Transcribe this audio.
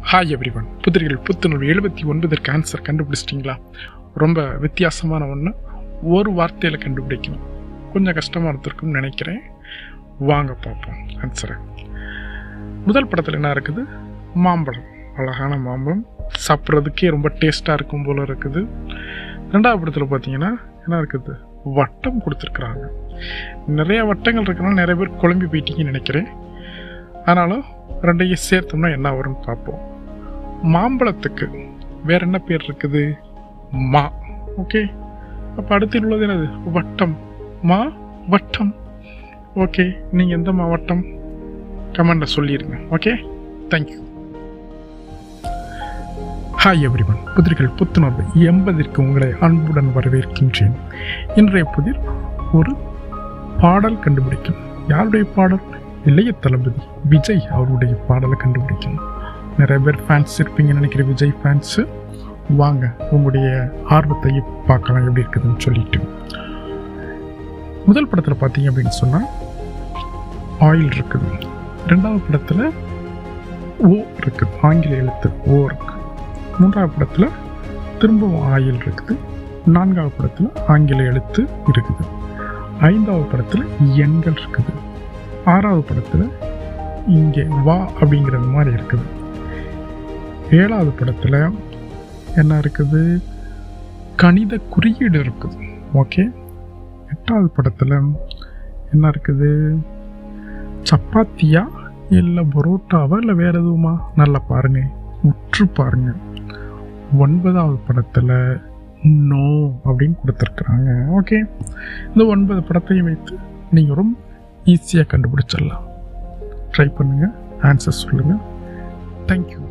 hi every one புதிரிகள் புத்துணர்வு எழுபத்தி ஒன்பதற்கு answer கண்டுபிடிச்சிட்டிங்களா ரொம்ப வித்தியாசமான ஒன்று ஒரு வார்த்தையில் கண்டுபிடிக்கணும் கொஞ்சம் கஷ்டமாக இருந்திருக்கும்னு நினைக்கிறேன் வாங்க பார்ப்போம் ஆன்சரை முதல் படத்தில் என்ன இருக்குது மாம்பழம் அழகான மாம்பழம் சாப்பிட்றதுக்கே ரொம்ப டேஸ்ட்டாக இருக்கும் போல இருக்குது ரெண்டாவது படத்தில் பார்த்தீங்கன்னா என்ன இருக்குது வட்டம் கொடுத்துருக்குறாங்க நிறைய வட்டங்கள் இருக்கிறனால நிறைய பேர் குழம்பி போயிட்டீங்கன்னு நினைக்கிறேன் ஆனாலும் ரெண்டையும் சேர்த்தோம்னா என்ன வரும்னு பார்ப்போம் மாம்பழத்துக்கு வேற என்ன பேர் இருக்குது மா ஓகே அப்போ அடுத்து உள்ளது என்னது வட்டம் மா வட்டம் ஓகே நீங்கள் எந்த மாவட்டம் கமெண்டில் சொல்லிடுங்க ஓகே தேங்க்யூ ஹாய் எவ்ரிவன் புதிர்கள் புத்துணர்வு எண்பதிற்கு உங்களை அன்புடன் வரவேற்கின்றேன் இன்றைய புதிர் ஒரு பாடல் கண்டுபிடிக்கும் யாருடைய பாடல் இளைய தளபதி விஜய் அவருடைய பாடலை கண்டுபிடிக்கணும் நிறைய பேர் ஃபேன்ஸ் இருப்பீங்கன்னு நினைக்கிற விஜய் ஃபேன்ஸு வாங்க உங்களுடைய ஆர்வத்தை பார்க்கலாம் எப்படி இருக்குதுன்னு சொல்லிட்டு முதல் படத்தில் பார்த்தீங்க அப்படின்னு சொன்னால் ஆயில் இருக்குது ரெண்டாவது படத்தில் ஓ இருக்குது ஆங்கில எழுத்து ஓ இருக்கு மூன்றாவது படத்தில் திரும்பவும் ஆயில் இருக்குது நான்காவது படத்தில் ஆங்கில எழுத்து இருக்குது ஐந்தாவது படத்தில் எண்கள் இருக்குது ஆறாவது படத்தில் இங்கே வா அப்படிங்கிறது மாதிரி இருக்குது ஏழாவது படத்தில் என்ன இருக்குது கணித குறியீடு இருக்குது ஓகே எட்டாவது படத்தில் என்ன இருக்குது சப்பாத்தியா இல்லை பரோட்டாவா இல்லை வேற எதுவுமா நல்லா பாருங்க உற்று பாருங்க ஒன்பதாவது படத்தில் நோ அப்படின்னு கொடுத்துருக்குறாங்க ஓகே இந்த ஒன்பது படத்தையும் வைத்து நீங்கள் ரொம்ப ஈஸியாக கண்டுபிடிச்சிடலாம் ட்ரை பண்ணுங்கள் ஆன்சர் சொல்லுங்கள் தேங்க்யூ